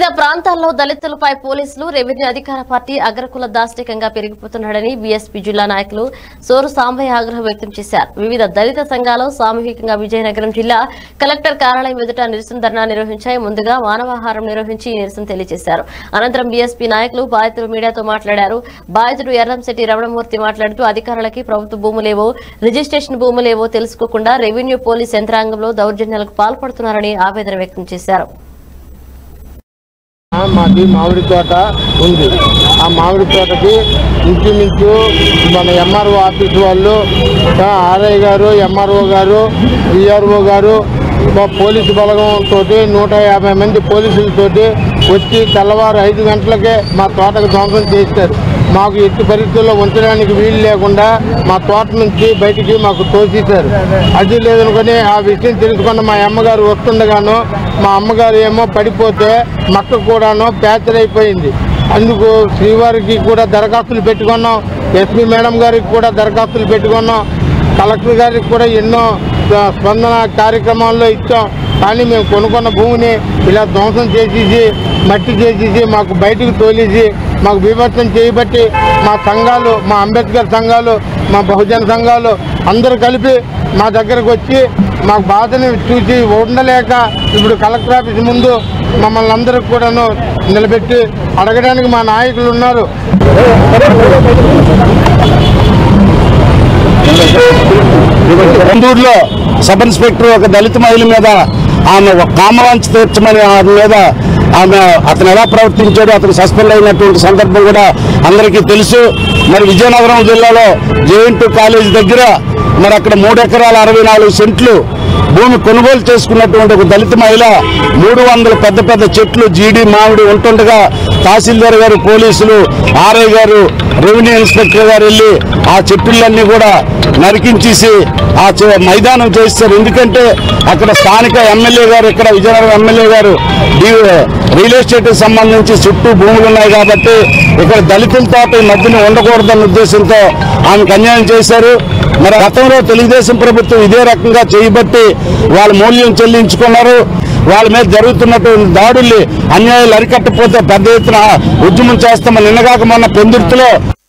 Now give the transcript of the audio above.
వివిధ ప్రాంతాల్లో దళితులపై పోలీసులు రెవెన్యూ అధికార పార్టీ అగ్రకుల దాష్టికంగా పెరిగిపోతున్నాడని బీఎస్పీ జిల్లా నాయకులు సోరు సాంబయ్య ఆగ్రహం వ్యక్తం చేశారు వివిధ దళిత సంఘాలు సామూహికంగా విజయనగరం జిల్లా కలెక్టర్ కార్యాలయం ఎదుట నిరసన ధర్నా నిర్వహించాయి ముందుగా మానవాహారం నిర్వహించి ఈ నిరసన తెలియజేశారు అనంతరం బీఎస్పీ నాయకులు బాధితులు మీడియాతో మాట్లాడారు బాధితుడు ఎర్రంశెట్టి రమణమూర్తి మాట్లాడుతూ అధికారులకి ప్రభుత్వ భూములేవో రిజిస్ట్రేషన్ భూములేవో తెలుసుకోకుండా రెవెన్యూ పోలీస్ యంత్రాంగంలో దౌర్జన్యాలకు పాల్పడుతున్నారని ఆవేదన వ్యక్తం చేశారు ఆ, మాది మామిడి తోట ఉంది ఆ మామిడి తోటకి ఇంచుమించు మన ఎంఆర్ఓ ఆఫీస్ వాళ్ళు ఆ, ఆర్ఐ గారు ఎంఆర్ఓ గారు విఆర్ఓ గారు మా పోలీసు బలగంతో నూట యాభై మంది పోలీసులతోటి వచ్చి తెల్లవారు ఐదు గంటలకే మా తోటకు ధ్వంసం చేశారు మాకు ఎట్టి పరిస్థితుల్లో ఉంచడానికి వీలు లేకుండా మా తోట నుంచి బయటికి మాకు తోసేశారు అది లేదనుకొని ఆ విషయం తెలుసుకున్న మా అమ్మగారు వస్తుండగాను మా అమ్మగారు ఏమో పడిపోతే మక్క కూడాను ప్యాచర్ అయిపోయింది అందుకు శ్రీవారికి కూడా దరఖాస్తులు పెట్టుకున్నాం ఎస్పీ మేడం గారికి కూడా దరఖాస్తులు పెట్టుకున్నాం కలెక్టర్ గారికి కూడా ఎన్నో ఆ, స్పందన కార్యక్రమాల్లో ఇచ్చాం కానీ మేము కొనుక్కున్న భూమిని ఇలా ధ్వంసం చేసేసి మట్టి చేసేసి మాకు బయటకు తోలేసి మాకు బీభత్సం చేయబట్టి మా సంఘాలు మా అంబేద్కర్ సంఘాలు మా బహుజన సంఘాలు అందరూ కలిపి మా దగ్గరకు వచ్చి మాకు బాధని చూసి ఉండలేక ఇప్పుడు కలెక్టర్ ఆఫీస్ ముందు మమ్మల్ని అందరికి కూడాను నిలబెట్టి అడగడానికి మా నాయకులు ఉన్నారు గుంటూరులో సబ్ ఇన్స్పెక్టర్ ఒక దళిత మహిళ మీద ఆమె ఒక కామవాంఛ తీర్చమని ఆమె మీద ఆమె అతను ఎలా ప్రవర్తించాడో అతను సస్పెండ్ అయినటువంటి సందర్భం కూడా అందరికీ తెలుసు మరి విజయనగరం జిల్లాలో జేఎన్టీ కాలేజ్ దగ్గర మరి అక్కడ మూడు ఎకరాల అరవై నాలుగు సెంట్లు భూమి కొనుగోలు చేసుకున్నటువంటి ఒక దళిత మహిళ మూడు వందల పెద్ద పెద్ద చెట్లు జీడి మామిడి ఉంటుండగా తహసీల్దార్ గారు పోలీసులు ఆర్ఐ గారు రెవెన్యూ ఇన్స్పెక్టర్ గారు వెళ్ళి ఆ చెట్టులన్నీ కూడా నరికించేసి ఆ చె- మైదానం చేస్తారు ఎందుకంటే అక్కడ స్థానిక ఎమ్మెల్యే గారు ఇక్కడ విజయనగరం ఎమ్మెల్యే గారు డి- రియల్ ఎస్టేట్ సంబంధించి చుట్టూ భూములు ఉన్నాయి కాబట్టి ఇక్కడ దళితులతో ఈ మధ్యన ఉండకూడదన్న ఉద్దేశంతో ఆమెకు అన్యాయం చేశారు మరి గతంలో తెలుగుదేశం ప్రభుత్వం ఇదే రకంగా చేయబట్టి వాళ్ళ మూల్యం చెల్లించుకున్నారు వాళ్ళ మీద జరుగుతున్నటువంటి దాడుల్ని అన్యాయాలు అరికట్టకపోతే పెద్ద ఎత్తున ఉద్యమం చేస్తామని నిన్నగాక మొన్న పెందుర్తిలో